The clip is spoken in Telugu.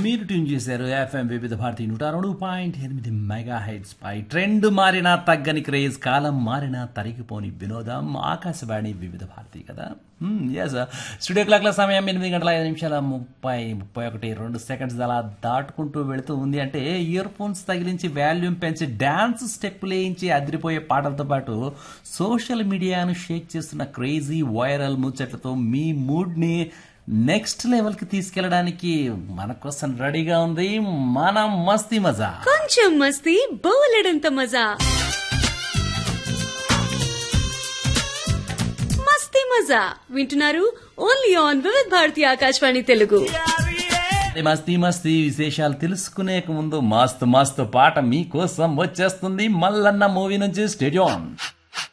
మీరు ట్యూన్ చేశారు ఎఫ్ఎం వివిధ భారతి నూట రెండు పాయింట్ ఎనిమిది మెగా హెడ్స్ పై ట్రెండ్ మారినా తగ్గని క్రేజ్ కాలం మారినా తరిగిపోని వినోదం ఆకాశవాణి వివిధ భారతి కదా ఎస్ స్టూడియో క్లాక్ల సమయం ఎనిమిది గంటల ఐదు నిమిషాల ముప్పై ముప్పై ఒకటి రెండు సెకండ్స్ అలా దాటుకుంటూ వెళుతూ ఉంది అంటే ఇయర్ ఫోన్స్ తగిలించి వాల్యూమ్ పెంచి డ్యాన్స్ స్టెప్ వేయించి అదిరిపోయే పాటలతో పాటు సోషల్ మీడియాను షేక్ చేస్తున్న క్రేజీ వైరల్ ముచ్చట్లతో మీ మూడ్ని నెక్స్ట్ లెవెల్ కి తీసుకెళ్ళడానికి మన కోసం రెడీగా ఉంది మన మస్తీ మజా కొంచెం మస్తీ బోలెడంత మజా మస్తీ మజా వింటున్నారు ఓన్లీ ఆన్ వివిధ్ భారతి ఆకాశవాణి తెలుగు మస్తీ మస్తీ విశేషాలు తెలుసుకునే ముందు మస్తు మస్తు పాట మీకోసం వచ్చేస్తుంది మల్లన్న మూవీ నుంచి స్టేడియం